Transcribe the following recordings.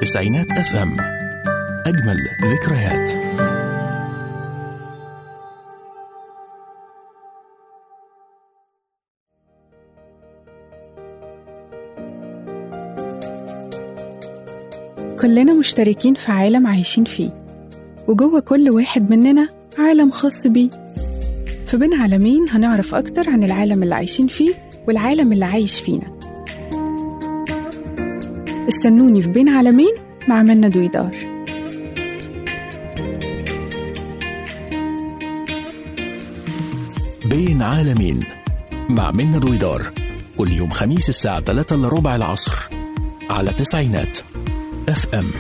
تسعينات اف ام اجمل ذكريات كلنا مشتركين في عالم عايشين فيه وجوه كل واحد مننا عالم خاص بيه في بين عالمين هنعرف أكتر عن العالم اللي عايشين فيه والعالم اللي عايش فينا استنوني في بين عالمين مع منى دويدار بين عالمين مع منى دويدار كل يوم خميس الساعة 3 إلا ربع العصر على تسعينات اف ام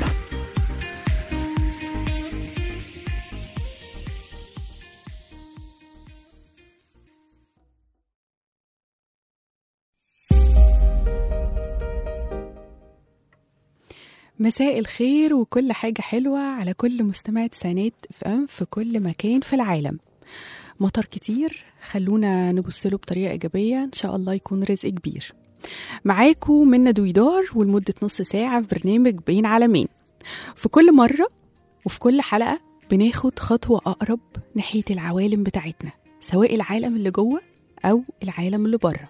مساء الخير وكل حاجة حلوة على كل مستمع تسعينات في أم في كل مكان في العالم مطر كتير خلونا نبص له بطريقة إيجابية إن شاء الله يكون رزق كبير معاكم منى دويدار ولمدة نص ساعة في برنامج بين عالمين في كل مرة وفي كل حلقة بناخد خطوة أقرب ناحية العوالم بتاعتنا سواء العالم اللي جوه أو العالم اللي بره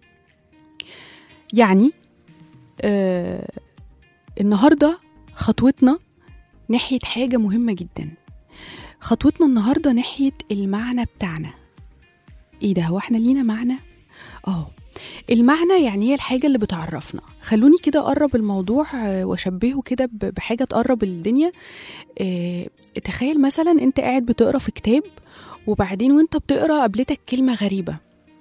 يعني آه النهارده خطوتنا ناحية حاجة مهمة جدا خطوتنا النهارده ناحية المعنى بتاعنا ايه ده هو احنا لينا معنى؟ اه المعنى يعني هي الحاجة اللي بتعرفنا خلوني كده أقرب الموضوع آه، وأشبهه كده ب- بحاجة تقرب الدنيا آه، تخيل مثلا أنت قاعد بتقرا في كتاب وبعدين وأنت بتقرا قابلتك كلمة غريبة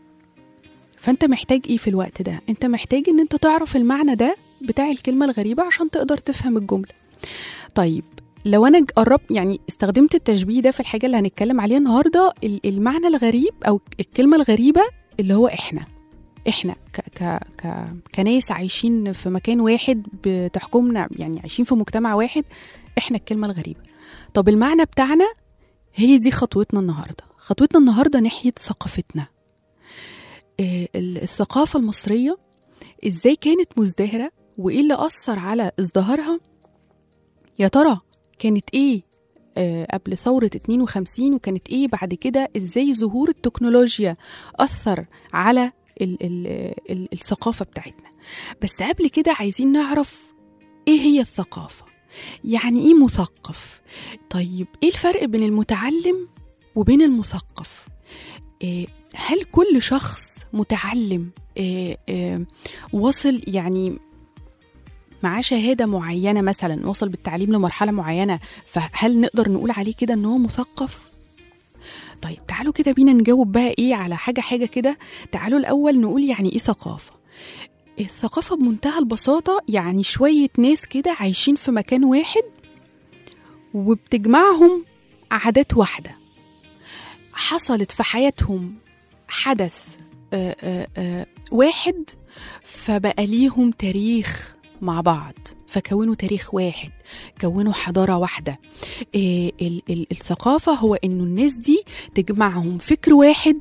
فأنت محتاج إيه في الوقت ده؟ أنت محتاج إن أنت تعرف المعنى ده بتاع الكلمة الغريبة عشان تقدر تفهم الجملة طيب لو انا ج- قربت يعني استخدمت التشبيه ده في الحاجه اللي هنتكلم عليها النهارده ال- المعنى الغريب او الكلمه الغريبه اللي هو احنا احنا ك ك ك كناس عايشين في مكان واحد بتحكمنا يعني عايشين في مجتمع واحد احنا الكلمه الغريبه طب المعنى بتاعنا هي دي خطوتنا النهارده خطوتنا النهارده ناحيه ثقافتنا آه، ال- الثقافه المصريه ازاي كانت مزدهره وايه اللي اثر على ازدهارها يا ترى كانت ايه آه، قبل ثورة 52 وكانت ايه بعد كده ازاي ظهور التكنولوجيا أثر على ال ال ال الثقافة بتاعتنا بس قبل كده عايزين نعرف ايه هي الثقافة يعني ايه مثقف طيب ايه الفرق بين المتعلم وبين المثقف إيه هل كل شخص متعلم إيه إيه وصل يعني معاه شهاده معينه مثلا وصل بالتعليم لمرحله معينه فهل نقدر نقول عليه كده ان هو مثقف طيب تعالوا كده بينا نجاوب بقى ايه على حاجه حاجه كده تعالوا الاول نقول يعني ايه ثقافه الثقافه بمنتهى البساطه يعني شويه ناس كده عايشين في مكان واحد وبتجمعهم عادات واحده حصلت في حياتهم حدث آه، آه، آه، واحد فبقى ليهم تاريخ مع بعض فكونوا تاريخ واحد كونوا حضارة واحدة إيه ال- ال- الثقافة هو إنه الناس دي تجمعهم فكر واحد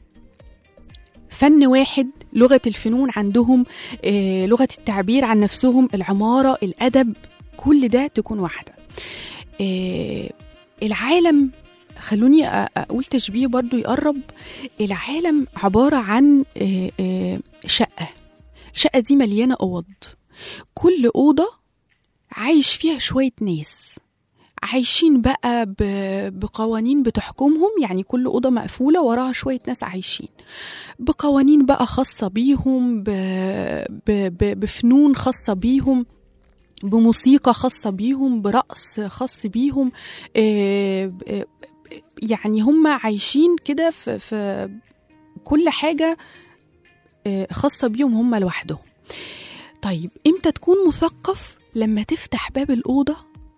فن واحد لغة الفنون عندهم إيه لغة التعبير عن نفسهم العمارة الأدب كل ده تكون واحدة إيه العالم خلوني أ- أقول تشبيه برضو يقرب العالم عبارة عن إيه إيه شقة الشقة دي مليانة أوض كل أوضة عايش فيها شوية ناس عايشين بقى ب- بقوانين بتحكمهم يعني كل أوضة مقفولة وراها شوية ناس عايشين بقوانين بقى خاصة بيهم ب... ب... ب... بفنون خاصة بيهم بموسيقى خاصة بيهم برقص خاص بيهم آه، آه، يعني هم عايشين كده في, في كل حاجة آه، خاصة بيهم هم لوحدهم طيب امتى تكون مثقف لما تفتح باب الأوضة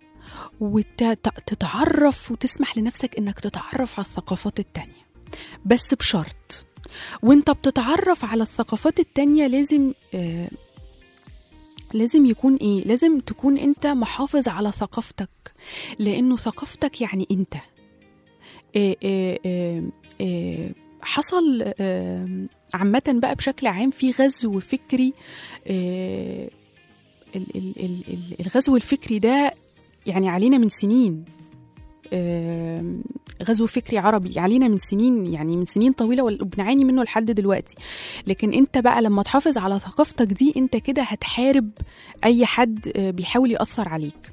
وتتعرف وتسمح لنفسك انك تتعرف على الثقافات التانية بس بشرط وانت بتتعرف على الثقافات التانية لازم آه لازم يكون ايه لازم تكون انت محافظ على ثقافتك لانه ثقافتك يعني انت آه آه آه آه حصل آه عامة بقى بشكل عام في غزو فكري آه ال- ال- ال- ال- الغزو الفكري ده يعني علينا من سنين آم، غزو فكري عربي علينا من سنين يعني من سنين طويله وبنعاني منه لحد دلوقتي لكن انت بقى لما تحافظ على ثقافتك دي انت كده هتحارب اي حد آه، بيحاول ياثر عليك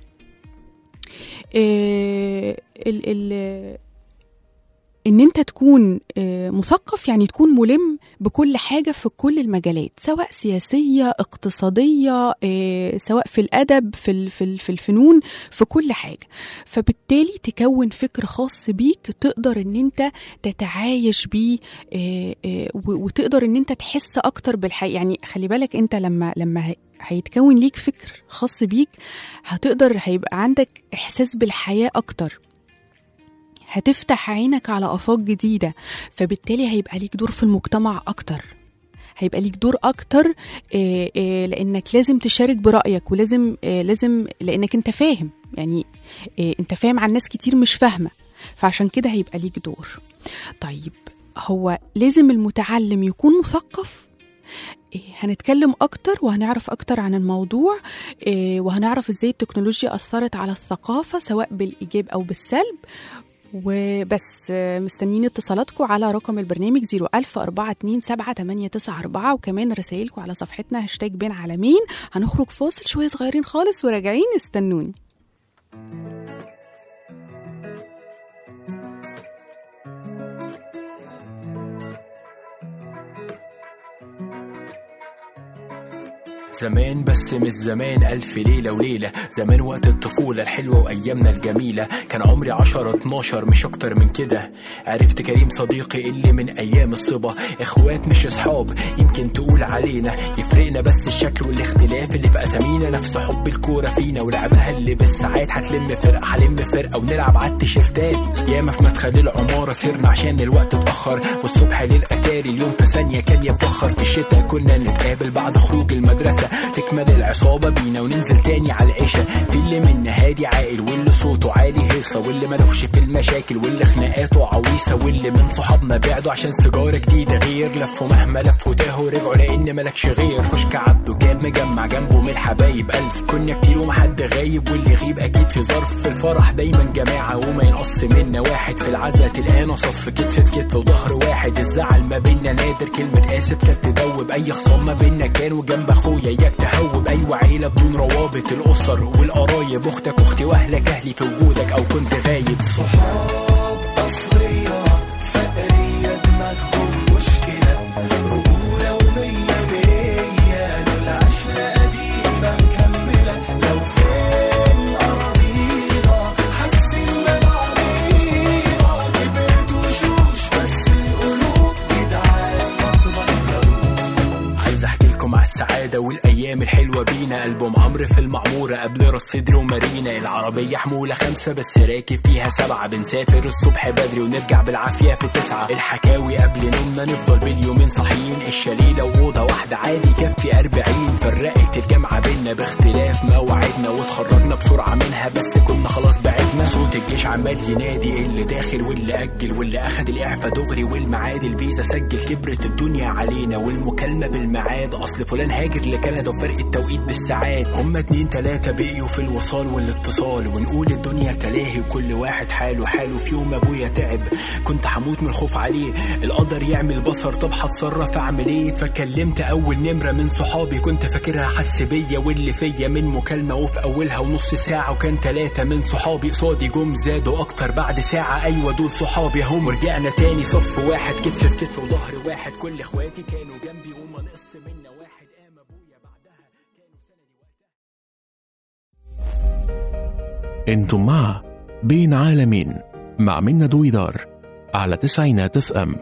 آه، ال ال ان انت تكون آه، مثقف يعني تكون ملم بكل حاجه في كل المجالات سواء سياسيه اقتصاديه آه، سواء في الادب في ال- في ال- في الفنون في كل حاجه فبالتالي تكون فكر خاص بيك تقدر ان انت تتعايش بيه آه، آه، و- وتقدر ان انت تحس اكتر بالحياه يعني خلي بالك انت لما لما هي- هيتكون ليك فكر خاص بيك هتقدر هيبقى عندك احساس بالحياه اكتر هتفتح عينك على آفاق جديدة فبالتالي هيبقى ليك دور في المجتمع أكتر هيبقى ليك دور أكتر آه، آه، لأنك لازم تشارك برأيك ولازم آه، لازم لأنك أنت فاهم يعني آه، أنت فاهم عن ناس كتير مش فاهمة فعشان كده هيبقى ليك دور طيب هو لازم المتعلم يكون مثقف إيه، هنتكلم أكتر وهنعرف أكتر عن الموضوع إيه، وهنعرف إزاي التكنولوجيا أثرت على الثقافة سواء بالإيجاب أو بالسلب وبس آه، مستنيين اتصالاتكم على رقم البرنامج 010427894 وكمان رسائلكم على صفحتنا هاشتاج بين عالمين هنخرج فاصل شوية صغيرين خالص وراجعين استنوني زمان بس مش زمان ألف ليلة وليلة زمان وقت الطفولة الحلوة وأيامنا الجميلة كان عمري عشرة اتناشر مش أكتر من كده عرفت كريم صديقي اللي من أيام الصبا إخوات مش أصحاب يمكن تقول علينا يفرقنا بس الشكل والاختلاف اللي في أسامينا نفس حب الكورة فينا ولعبها اللي بالساعات هتلم فرقة هلم فرقة ونلعب على التيشيرتات ياما في مدخل العمارة سهرنا عشان الوقت اتأخر والصبح للأتاري اليوم في ثانية كان يتبخر في الشتا كنا نتقابل بعد خروج المدرسة تكمل العصابة بينا وننزل تاني على العشاء في اللي منا هادي عاقل واللي صوته عالي هيصة واللي ملوش في المشاكل واللي خناقاته عويصة واللي من صحابنا بعدوا عشان سيجارة جديدة غير لفوا مهما لفوا تاهوا رجعوا لأن ملكش غير كشك عبده كان مجمع جنبه من الحبايب ألف كنا كتير وما حد غايب واللي يغيب أكيد في ظرف في الفرح دايما جماعة وما ينقص منا واحد في العزا تلقانا صف كتف في كتف وظهر واحد الزعل ما بينا نادر كلمة آسف كانت تدوب أي خصام ما بينا كان وجنب أخويا إياك تهوب أيوة عيلة بدون روابط الأسر والقرايب أختك أختي وأهلك أهلي في وجودك أو كنت غايب صحاب أصلية فقرية دماغهم مشكلة رجولة ومية مية دول عشرة قديمة مكملة لو فين أراضينا حاسين ببعضينا كبرت وشوش بس القلوب جدعان ما تغيروش عايز احكي لكم على السعاده والايام الحلوه بينا البوم عمرو في المعموره قبل راس صدري ومارينا العربيه حموله خمسه بس راكب فيها سبعه بنسافر الصبح بدري ونرجع بالعافيه في تسعه الحكاوي قبل نومنا نفضل باليومين صاحيين الشاليه واوضه واحده عادي يكفي أربعين فرقت الجامعه بينا باختلاف مواعيدنا واتخرجنا بسرعه منها بس كنا خلاص بعدنا صوت الجيش عمال ينادي اللي داخل واللي اجل واللي اخد الاعفاء دغري والمعاد الفيزا سجل كبرت الدنيا علينا والمكالمه بالميعاد اصل فلان هاجر لكندا وفرق التوقيت بالساعات هما اتنين تلاته بقيوا في الوصال والاتصال ونقول الدنيا تلاهي وكل واحد حاله حاله في يوم ابويا تعب كنت هموت من الخوف عليه القدر يعمل بصر طب هتصرف اعمل ايه فكلمت اول نمره من صحابي كنت فاكرها حس بيا واللي فيا من مكالمه وفي اولها ونص ساعه وكان تلاته من صحابي قصادي جم زادوا اكتر بعد ساعه ايوه دول صحابي هم رجعنا تاني صف واحد كتف في كتف وظهر واحد كل اخواتي كانوا جنبي وما نقص منا واحد قام ابويا بعدها كانوا سندي وقتها انتم مع بين عالمين مع منى دويدار على تسعينات اف ام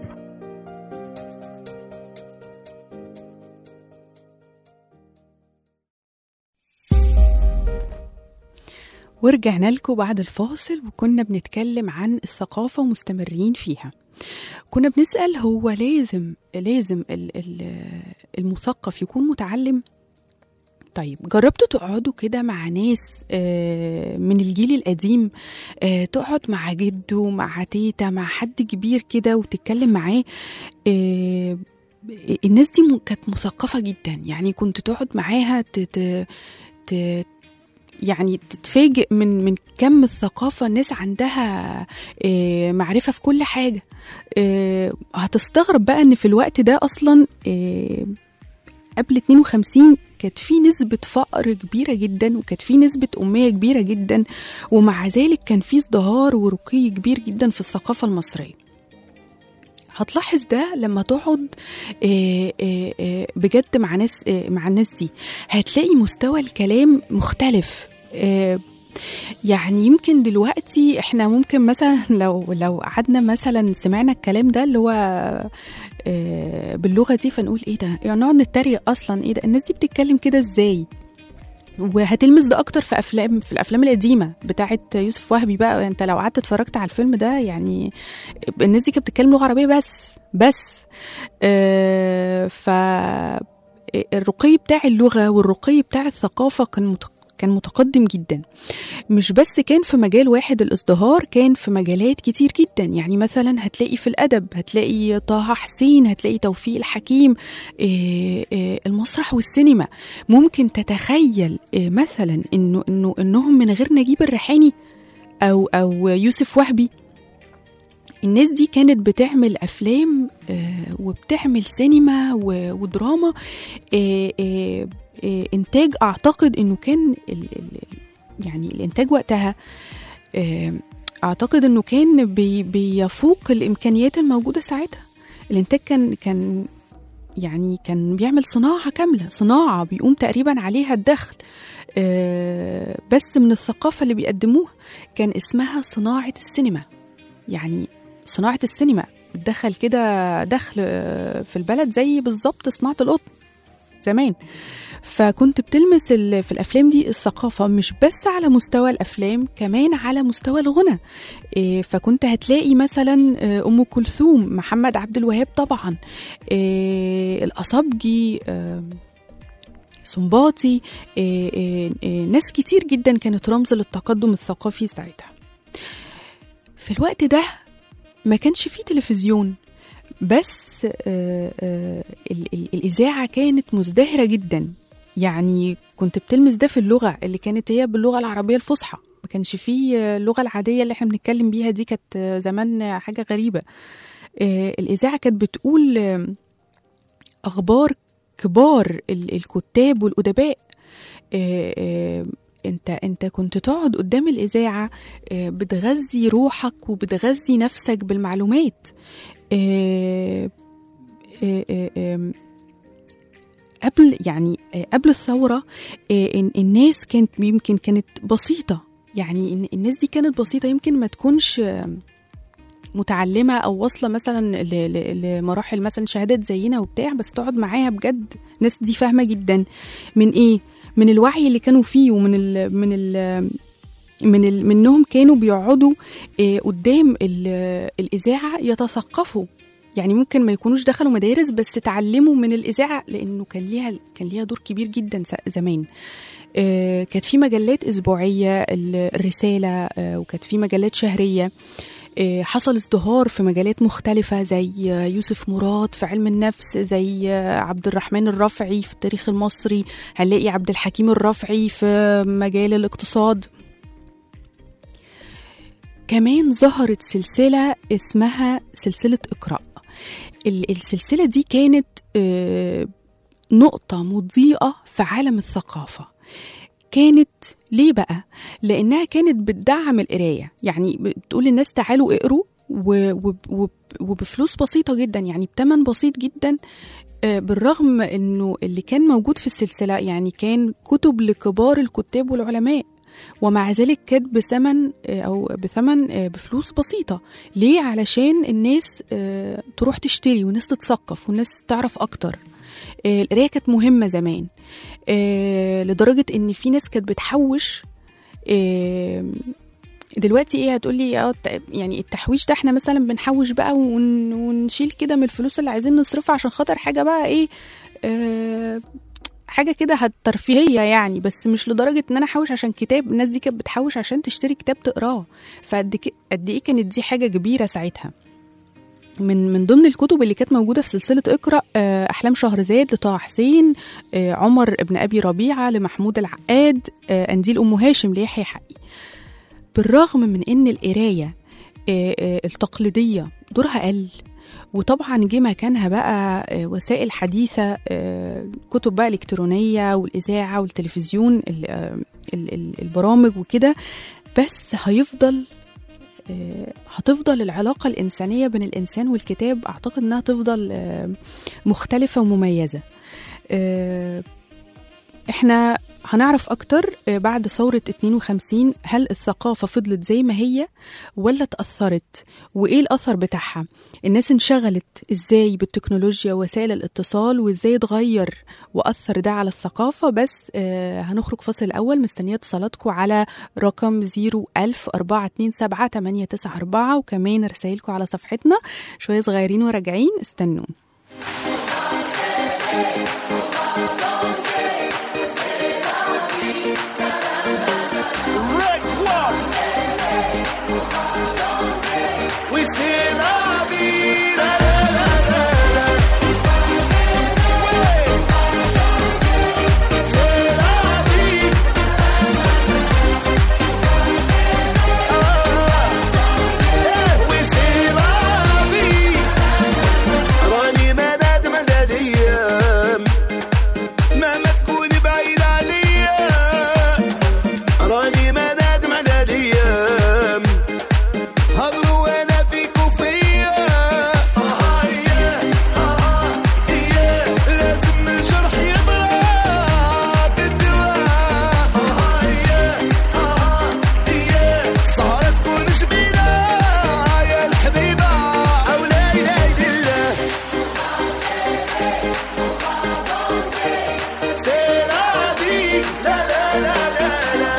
ورجعنا لكم بعد الفاصل وكنا بنتكلم عن الثقافة ومستمرين فيها كنا بنسأل هو لازم لازم ال- ال- المثقف يكون متعلم طيب جربتوا تقعدوا كده مع ناس آه، من الجيل القديم آه، تقعد مع جده مع تيتا مع حد كبير كده وتتكلم معاه آه، الناس دي م- كانت مثقفة جدا يعني كنت تقعد معاها ت- ت- ت- يعني تتفاجئ من من كم الثقافة الناس عندها آه، معرفة في كل حاجة آه، هتستغرب بقى ان في الوقت ده اصلا آه، قبل 52 كانت في نسبة فقر كبيرة جدا وكانت في نسبة أمية كبيرة جدا ومع ذلك كان في ازدهار ورقي كبير جدا في الثقافة المصرية هتلاحظ ده لما تقعد آه، آه، آه، بجد مع ناس آه، مع الناس دي هتلاقي مستوى الكلام مختلف آه، يعني يمكن دلوقتي احنا ممكن مثلا لو لو قعدنا مثلا سمعنا الكلام ده اللي هو آه، باللغه دي فنقول ايه ده يعني نقعد نتريق اصلا ايه ده الناس دي بتتكلم كده ازاي وهتلمس ده اكتر في افلام في الافلام القديمه بتاعت يوسف وهبي بقى انت لو قعدت اتفرجت على الفيلم ده يعني الناس دي كانت بتتكلم لغه عربيه بس بس آه ف الرقي بتاع اللغه والرقي بتاع الثقافه كان مت- كان متقدم جدا مش بس كان في مجال واحد الازدهار كان في مجالات كتير جدا يعني مثلا هتلاقي في الادب هتلاقي طه حسين هتلاقي توفيق الحكيم آه، آه، المسرح والسينما ممكن تتخيل آه، مثلا انه انه انهم من غير نجيب الريحاني او او يوسف وهبي الناس دي كانت بتعمل افلام آه، وبتعمل سينما و- ودراما آه، آه، آه، انتاج اعتقد انه كان ال- ال- يعني الانتاج وقتها آه، اعتقد انه كان بي بيفوق الامكانيات الموجوده ساعتها الانتاج كان كان يعني كان بيعمل صناعه كامله صناعه بيقوم تقريبا عليها الدخل آه، بس من الثقافه اللي بيقدموها كان اسمها صناعه السينما يعني صناعه السينما بتدخل كده دخل آه، في البلد زي بالظبط صناعه القطن زمان فكنت بتلمس ال- في الافلام دي الثقافه مش بس على مستوى الافلام كمان على مستوى الغنى إيه، فكنت هتلاقي مثلا آه، ام كلثوم محمد عبد الوهاب طبعا إيه، الاصابجي آم، سنباطي إيه، إيه، إيه، ناس كتير جدا كانت رمز للتقدم الثقافي ساعتها في الوقت ده ما كانش فيه تلفزيون بس آه، آه، ال- ال- الإذاعة كانت مزدهرة جدا يعني كنت بتلمس ده في اللغة اللي كانت هي باللغة العربية الفصحى ما كانش فيه آه، اللغة العادية اللي احنا بنتكلم بيها دي كانت آه، زمان آه، حاجة غريبة آه، الإذاعة كانت بتقول آه، أخبار كبار ال- الكتاب والأدباء آه، آه، انت انت كنت تقعد قدام الاذاعه آه، بتغذي روحك وبتغذي نفسك بالمعلومات آه، آه، آه، آم، قبل يعني آه، قبل الثوره آه، إن- الناس كانت يمكن كانت بسيطه يعني إن الناس دي كانت بسيطه يمكن ما تكونش آم، متعلمه او واصله مثلا ل- ل- لمراحل مثلا شهادات زينا وبتاع بس تقعد معاها بجد الناس دي فاهمه جدا من ايه من الوعي اللي كانوا فيه ومن ال من ال من ال منهم كانوا بيقعدوا آه، قدام ال- الاذاعه يتثقفوا يعني ممكن ما يكونوش دخلوا مدارس بس اتعلموا من الاذاعه لانه كان ليها كان ليها دور كبير جدا س- زمان آه، كانت في مجلات اسبوعيه ال- الرساله آه، وكانت في مجلات شهريه آه، حصل ازدهار في مجالات مختلفة زي آه، يوسف مراد في علم النفس زي آه، عبد الرحمن الرافعي في التاريخ المصري هنلاقي عبد الحكيم الرافعي في مجال الاقتصاد كمان ظهرت سلسلة اسمها سلسلة اقرأ ال- السلسلة دي كانت آه، نقطة مضيئة في عالم الثقافة كانت ليه بقى؟ لأنها كانت بتدعم القراية يعني بتقول للناس تعالوا اقروا و- وب- وب- وبفلوس بسيطة جدا يعني بتمن بسيط جدا آه، بالرغم انه اللي كان موجود في السلسلة يعني كان كتب لكبار الكتاب والعلماء ومع ذلك كانت بثمن آه، او بثمن آه، بفلوس بسيطة ليه علشان الناس آه، تروح تشتري والناس تتثقف والناس تعرف اكتر آه، القراية كانت مهمة زمان آه، لدرجة ان في ناس كانت بتحوش آه، دلوقتي ايه هتقولي اه الت- يعني التحويش ده احنا مثلا بنحوش بقى ون ونشيل كده من الفلوس اللي عايزين نصرفها عشان خاطر حاجه بقى ايه آه حاجه كده هت- ترفيهيه يعني بس مش لدرجه ان انا احوش عشان كتاب الناس دي كانت بتحوش عشان تشتري كتاب تقراه فقد ك- قد ايه كانت دي حاجه كبيره ساعتها من من ضمن الكتب اللي كانت موجوده في سلسله اقرا آه، احلام شهرزاد لطه حسين آه، عمر ابن ابي ربيعه لمحمود العقاد آه، انديل ام هاشم ليحيى حقي بالرغم من ان القرايه آه، آه، التقليديه دورها قل وطبعا جه مكانها بقى آه، وسائل حديثه آه، كتب بقى الكترونيه والاذاعه والتلفزيون ال- آه، ال- ال- البرامج وكده بس هيفضل آه، هتفضل العلاقة الإنسانية بين الإنسان والكتاب أعتقد إنها تفضل آه، مختلفة ومميزة آه، إحنا هنعرف أكتر آه، بعد ثورة 52 هل الثقافة فضلت زي ما هي ولا تأثرت وإيه الأثر بتاعها الناس انشغلت إزاي بالتكنولوجيا ووسائل الاتصال وإزاي اتغير وأثر ده على الثقافة بس آه، هنخرج فاصل الأول مستنية اتصالاتكم على رقم 01000 427 894 وكمان رسائلكم على صفحتنا شوية صغيرين وراجعين استنوا Red One. We say la vie, la la la la la. Ouais. C'est la vie. Ah. Oui, c'est la vie. راني ما نادم على الايام مهما تكوني بعيد عليا راني ما نادم على الايام هضروا وانا فيك وفيا آه يا آه يا لازم الجرح يضرب بالدواء آه يا آه يا سهرة تكون جميلة يا الحبيبة أو لا إله إلا الله C'est la vie, la la la la la.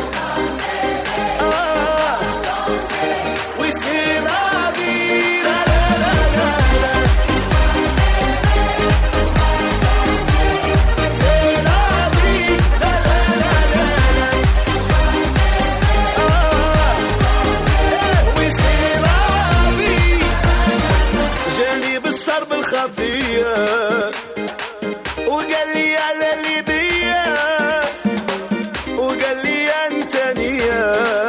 Ah, oui c'est la vie, la la la la la. C'est la vie, la la la la la. Ah, oui c'est la vie. جاني بالشرب الخفيه وقال لي على اللي بيا وقال لي انت نية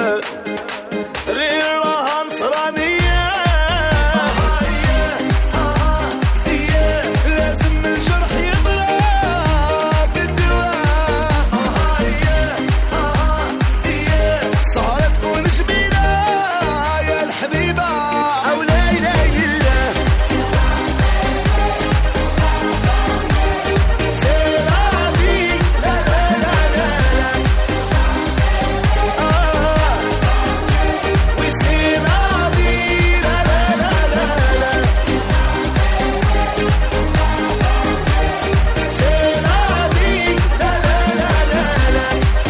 غير راها نصرانية لازم الجرح يضرب بالدواء سهرة تكون جميلة يا الحبيبة أو لا إله إلا الله C'est la vie, la la la la la. Ah, oui c'est la vie, la la la la la. C'est la vie, la la la la la.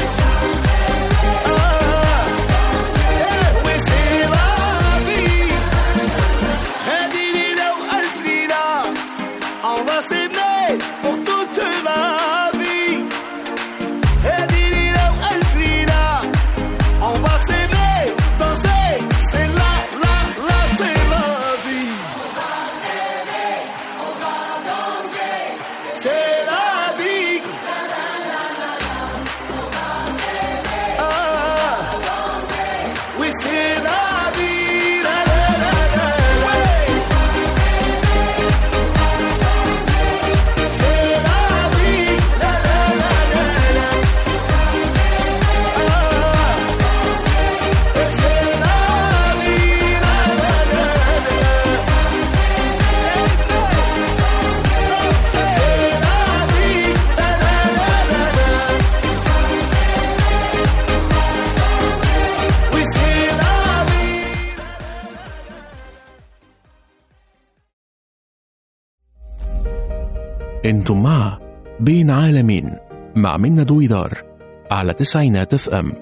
Ah, oui c'est la vie. هذه ليلة وألف ليلة On va s'aimer pour toute la vie. هذه ليلة وألف ليلة. On va s'aimer, danser, c'est la, la, la, c'est la vie. C'est la vie. Ah, oui, c'est la vie. La, la, la, la, la. Ouais. C'est la vie, la la la la la. Ah, c'est la vie, la la la la. C'est la vie, la la la la la. Oui, c'est la vie. انتم مع بين عالمين مع منى دويدار على تسعينات اف ام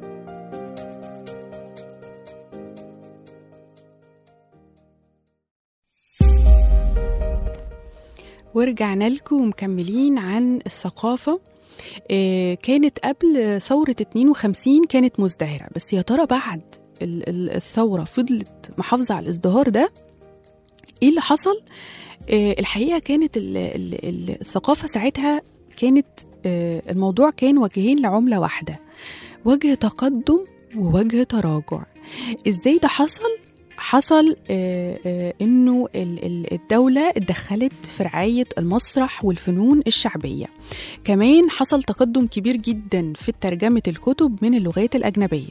ورجعنا لكم ومكملين عن الثقافة آه، كانت قبل ثورة 52 كانت مزدهرة بس يا ترى بعد ال- ال- الثورة فضلت محافظة على الازدهار ده ايه اللي حصل آه، الحقيقه كانت ال- ال- ال- الثقافه ساعتها كانت آه، الموضوع كان وجهين لعمله واحده وجه تقدم ووجه تراجع ازاي ده حصل حصل آه، آه، انه ال- ال- الدوله اتدخلت في رعايه المسرح والفنون الشعبيه كمان حصل تقدم كبير جدا في ترجمه الكتب من اللغات الاجنبيه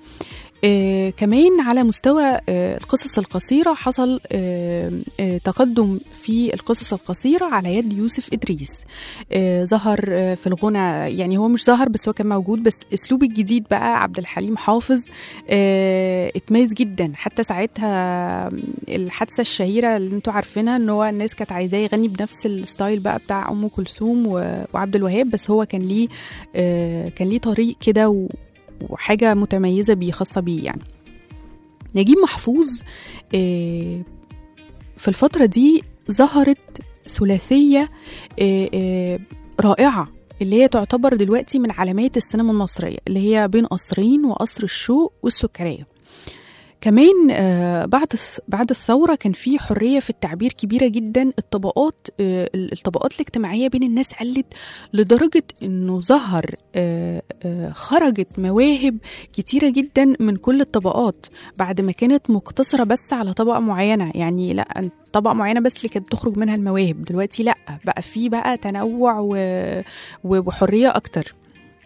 آه كمان على مستوى آه القصص القصيرة حصل آه آه تقدم في القصص القصيرة على يد يوسف إدريس آه ظهر آه في الغنى يعني هو مش ظهر بس هو كان موجود بس أسلوب الجديد بقى عبد الحليم حافظ آه اتميز جدا حتى ساعتها الحادثة الشهيرة اللي انتوا عارفينها ان هو الناس كانت عايزاه يغني بنفس الستايل بقى بتاع أم كلثوم و- وعبد الوهاب بس هو كان ليه آه كان ليه طريق كده و- وحاجة متميزة بيه خاصة بيه يعني نجيب محفوظ آه، في الفترة دي ظهرت ثلاثية آه، آه، رائعة اللي هي تعتبر دلوقتي من علامات السينما المصرية اللي هي بين قصرين وقصر الشوق والسكرية كمان آه، بعد الث- بعد الثورة كان في حرية في التعبير كبيرة جدا الطبقات آه، الطبقات الاجتماعية بين الناس قلت لدرجة انه ظهر آه، آه، خرجت مواهب كتيرة جدا من كل الطبقات بعد ما كانت مقتصرة بس على طبقة معينة يعني لا طبقة معينة بس اللي كانت تخرج منها المواهب دلوقتي لا بقى في بقى تنوع و... و- وحرية أكتر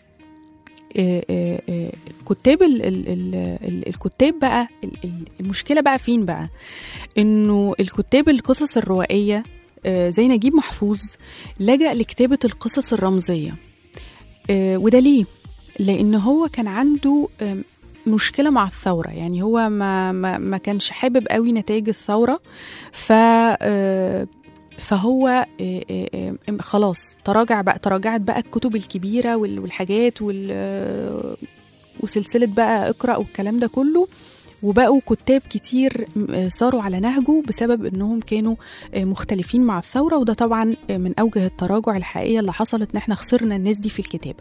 آه، آه، آه، الكتاب ال ال ال ال الكتاب بقى ال- ال- المشكلة بقى فين بقى انه الكتاب القصص الروائية آه، زي نجيب محفوظ لجأ لكتابة القصص الرمزية آه، وده ليه؟ لأن هو كان عنده آم، مشكلة مع الثورة يعني هو ما, ما, ما كانش حابب قوي نتائج الثورة ف آه، فهو آه، آه، آه، خلاص تراجع بقى تراجعت بقى الكتب الكبيرة وال- والحاجات وال آه، وسلسلة بقى اقرأ والكلام ده كله وبقوا كتاب كتير م- صاروا على نهجه بسبب انهم كانوا آه، مختلفين مع الثوره وده طبعا آه، من اوجه التراجع الحقيقيه اللي حصلت ان احنا خسرنا الناس دي في الكتابه.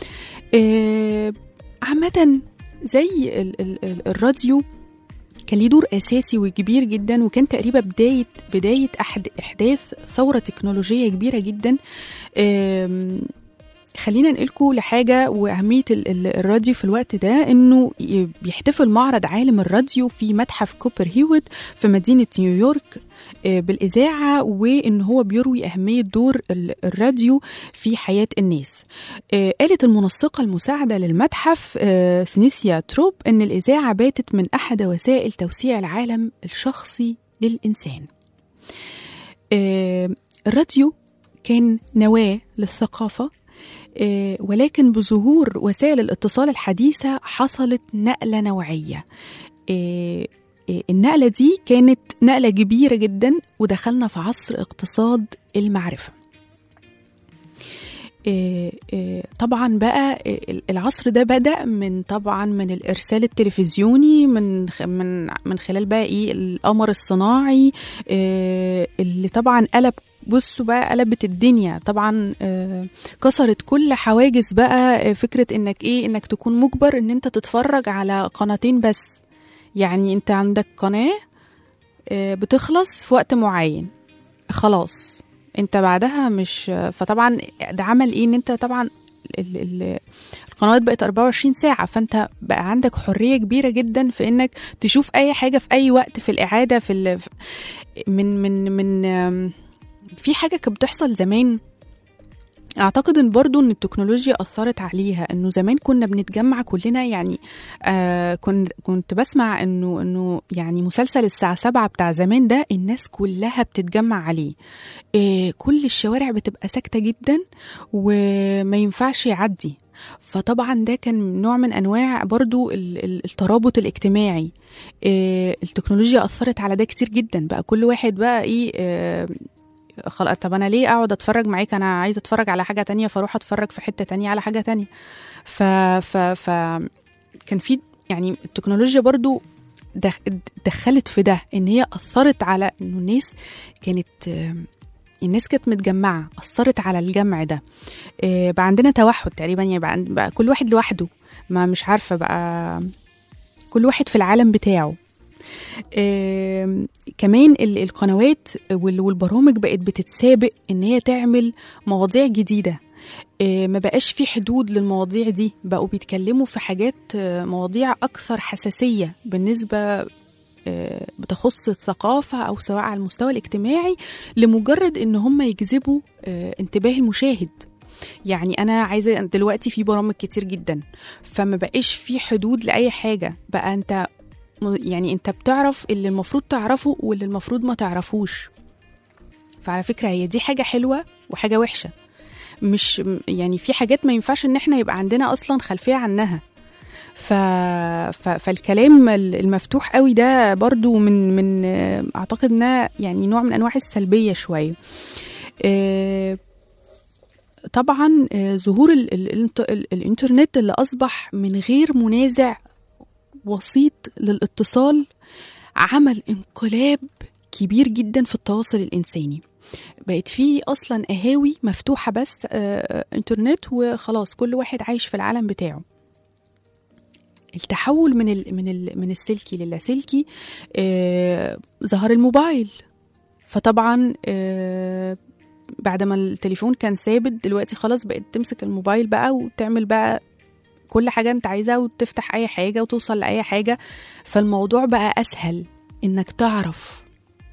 آه، عامه زي ال- ال- ال- الراديو كان ليه دور اساسي وكبير جدا وكان تقريبا بدايه بدايه أحد احداث ثوره تكنولوجيه كبيره جدا آم، خلينا نقلكم لحاجة وأهمية ال- ال- الراديو في الوقت ده إنه ي- بيحتفل معرض عالم الراديو في متحف كوبر هيوت في مدينة نيويورك آه، بالإذاعة وإن هو بيروي أهمية دور ال- الراديو في حياة الناس آه، قالت المنسقة المساعدة للمتحف آه، سينيسيا تروب إن الإذاعة باتت من أحد وسائل توسيع العالم الشخصي للإنسان آه، الراديو كان نواة للثقافة آه، ولكن بظهور وسائل الاتصال الحديثة حصلت نقلة نوعية آه، آه، النقلة دي كانت نقلة كبيرة جدا ودخلنا في عصر اقتصاد المعرفة آه، آه، طبعا بقى آه، العصر ده بدأ من طبعا من الإرسال التلفزيوني من خ- من من خلال بقى إيه القمر الصناعي آه، اللي طبعا قلب بصوا بقى قلبت الدنيا طبعا آه، كسرت كل حواجز بقى آه، فكرة انك ايه انك تكون مجبر ان انت تتفرج على قناتين بس يعني انت عندك قناة آه، بتخلص في وقت معين خلاص انت بعدها مش فطبعا ده عمل ايه ان انت طبعا ال ال القنوات بقت 24 ساعة فانت بقى عندك حرية كبيرة جدا في انك تشوف اي حاجة في اي وقت في الاعادة في ال من من من آم، في حاجة كانت بتحصل زمان اعتقد ان برضو ان التكنولوجيا اثرت عليها انه زمان كنا بنتجمع كلنا يعني آه كنت كنت بسمع انه انه يعني مسلسل الساعه سبعة بتاع زمان ده الناس كلها بتتجمع عليه آه كل الشوارع بتبقى ساكته جدا وما ينفعش يعدي فطبعا ده كان نوع من انواع برضو ال- ال- الترابط الاجتماعي آه التكنولوجيا اثرت على ده كتير جدا بقى كل واحد بقى ايه آه خلاص طب انا ليه اقعد اتفرج معاك انا عايزه اتفرج على حاجه تانية فاروح اتفرج في حته تانية على حاجه تانية ف ف ف كان في يعني التكنولوجيا برضو دخ- دخلت في ده ان هي اثرت على انه الناس كانت آم، الناس كانت متجمعه اثرت على الجمع ده آه، بقى عندنا توحد تقريبا يعني بقى, عند- بقى كل واحد لوحده ما مش عارفه بقى كل واحد في العالم بتاعه آم، كمان ال- القنوات وال- والبرامج بقت بتتسابق ان هي تعمل مواضيع جديده آه، ما بقاش في حدود للمواضيع دي بقوا بيتكلموا في حاجات آه، مواضيع اكثر حساسيه بالنسبه آه، بتخص الثقافه او سواء على المستوى الاجتماعي لمجرد ان هم يجذبوا آه، انتباه المشاهد يعني انا عايزه دلوقتي في برامج كتير جدا فما بقاش في حدود لاي حاجه بقى انت م- يعني انت بتعرف اللي المفروض تعرفه واللي المفروض ما تعرفوش فعلى فكره هي دي حاجه حلوه وحاجه وحشه مش م- يعني في حاجات ما ينفعش ان احنا يبقى عندنا اصلا خلفيه عنها ف... ف... فالكلام ال- المفتوح قوي ده برضو من من آه، اعتقد انها يعني نوع من انواع السلبيه شويه آه، طبعا آه، ظهور ال ال الانت- ال الانترنت اللي اصبح من غير منازع وسيط للاتصال عمل انقلاب كبير جدا في التواصل الانساني بقت في اصلا قهاوي مفتوحه بس آه، انترنت وخلاص كل واحد عايش في العالم بتاعه التحول من ال من ال من السلكي للاسلكي آه، ظهر الموبايل فطبعا آه، بعد ما التليفون كان ثابت دلوقتي خلاص بقت تمسك الموبايل بقى وتعمل بقى كل حاجة انت عايزها وتفتح اي حاجة وتوصل لأي حاجة فالموضوع بقى أسهل انك تعرف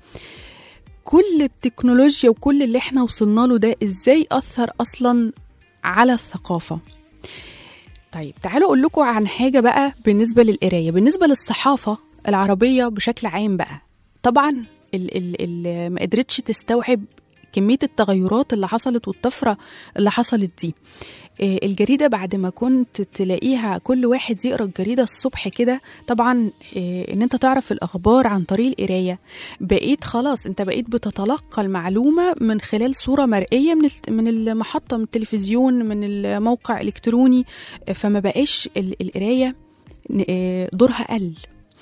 كل التكنولوجيا وكل اللي احنا وصلنا له ده ازاي أثر أصلا على الثقافة طيب تعالوا أقول لكم عن حاجة بقى بالنسبة للقراية بالنسبة للصحافة العربية بشكل عام بقى طبعا ال ال ال ما قدرتش تستوعب كمية التغيرات اللي حصلت والطفرة اللي حصلت دي آه، الجريدة بعد ما كنت تلاقيها كل واحد يقرأ الجريدة الصبح كده طبعا آه، ان انت تعرف الاخبار عن طريق القراية بقيت خلاص انت بقيت بتتلقى المعلومة من خلال صورة مرئية من الت- من المحطة من التلفزيون من الموقع الالكتروني آه، فما بقاش ال- القراية ن- آه، دورها قل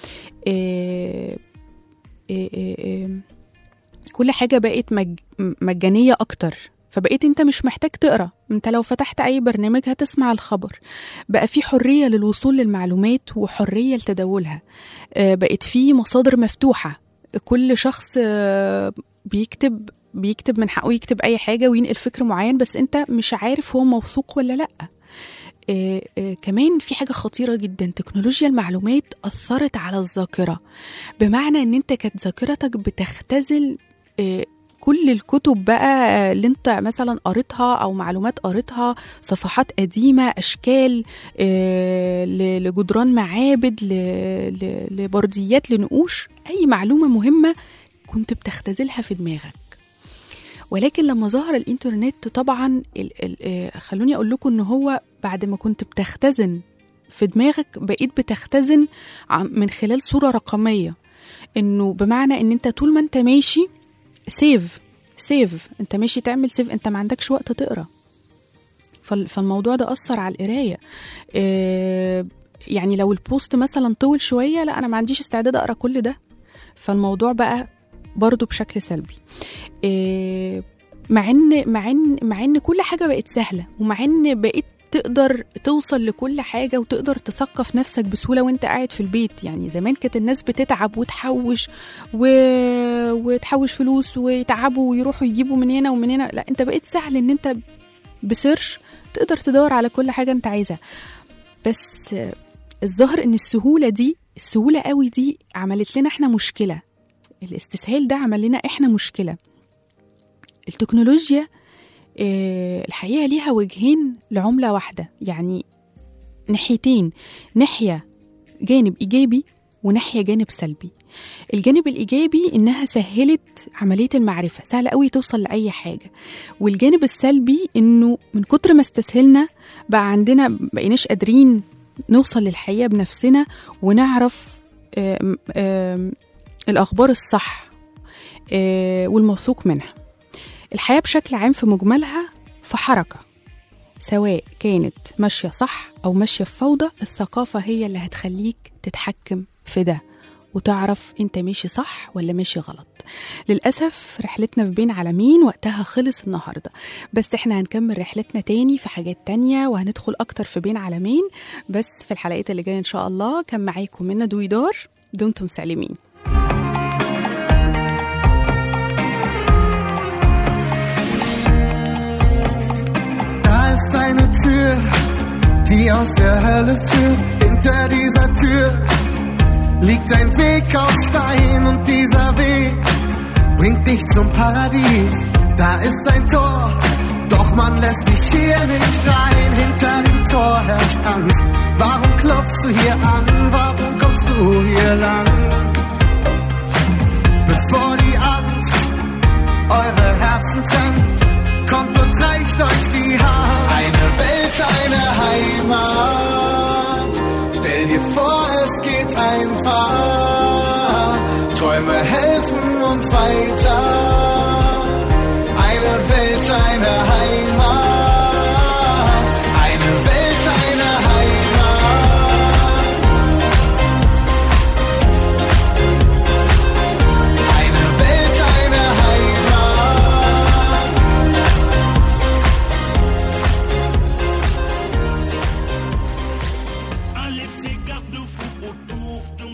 آه، آه، آه، آه، كل حاجة بقت مج... مجانية أكتر فبقيت انت مش محتاج تقرا انت لو فتحت اي برنامج هتسمع الخبر بقى في حريه للوصول للمعلومات وحريه لتداولها آه، بقت في مصادر مفتوحه كل شخص آه، بيكتب بيكتب من حقه يكتب اي حاجه وينقل فكر معين بس انت مش عارف هو موثوق ولا لا آه، آه، كمان في حاجه خطيره جدا تكنولوجيا المعلومات اثرت على الذاكره بمعنى ان انت كانت ذاكرتك بتختزل آه، كل الكتب بقى اللي انت مثلا قريتها او معلومات قريتها صفحات قديمه اشكال آه، ل- لجدران معابد ل- ل- لبرديات لنقوش اي معلومه مهمه كنت بتختزلها في دماغك ولكن لما ظهر الانترنت طبعا ال ال آه، خلوني اقول لكم ان هو بعد ما كنت بتختزن في دماغك بقيت بتختزن عن- من خلال صوره رقميه انه بمعنى ان انت طول ما انت ماشي سيف سيف انت ماشي تعمل سيف انت ما عندكش وقت تقرا فال- فالموضوع ده اثر على القرايه آه، يعني لو البوست مثلا طول شويه لا انا ما عنديش استعداد اقرا كل ده فالموضوع بقى برضو بشكل سلبي آه، مع ان مع ان مع ان كل حاجه بقت سهله ومع ان بقيت تقدر توصل لكل حاجة وتقدر تثقف نفسك بسهولة وانت قاعد في البيت يعني زمان كانت الناس بتتعب وتحوش و... وتحوش فلوس ويتعبوا ويروحوا يجيبوا من هنا ومن هنا لا انت بقيت سهل ان انت بسيرش تقدر تدور على كل حاجة انت عايزها بس الظاهر ان السهولة دي السهولة قوي دي عملت لنا احنا مشكلة الاستسهال ده عمل لنا احنا مشكلة التكنولوجيا آه، الحقيقة ليها وجهين لعملة واحدة يعني ناحيتين ناحية جانب إيجابي وناحية جانب سلبي الجانب الإيجابي إنها سهلت عملية المعرفة سهل قوي توصل لأي حاجة والجانب السلبي إنه من كتر ما استسهلنا بقى عندنا بقيناش قادرين نوصل للحقيقة بنفسنا ونعرف آم آم الأخبار الصح آه، والموثوق منها الحياة بشكل عام في مجملها في حركة سواء كانت ماشية صح أو ماشية في فوضى الثقافة هي اللي هتخليك تتحكم في ده وتعرف انت ماشي صح ولا ماشي غلط للأسف رحلتنا في بين عالمين وقتها خلص النهاردة بس احنا هنكمل رحلتنا تاني في حاجات تانية وهندخل أكتر في بين عالمين بس في الحلقات اللي جاية إن شاء الله كان معاكم منى دويدار دمتم سالمين ist eine Tür, die aus der Hölle führt. Hinter dieser Tür liegt ein Weg aus Stein und dieser Weg bringt dich zum Paradies. Da ist ein Tor, doch man lässt dich hier nicht rein. Hinter dem Tor herrscht Angst. Warum klopfst du hier an? Warum kommst du hier lang? Bevor die Angst eure Herzen trennt, kommt und reicht euch die Hand. Eine Welt, eine Heimat. Stell dir vor, es geht einfach. Träume helfen uns weiter. Eine Welt, eine Heimat. Eine Welt, eine Heimat. Eine Welt, eine Heimat. Enlève ces garde-fous autour de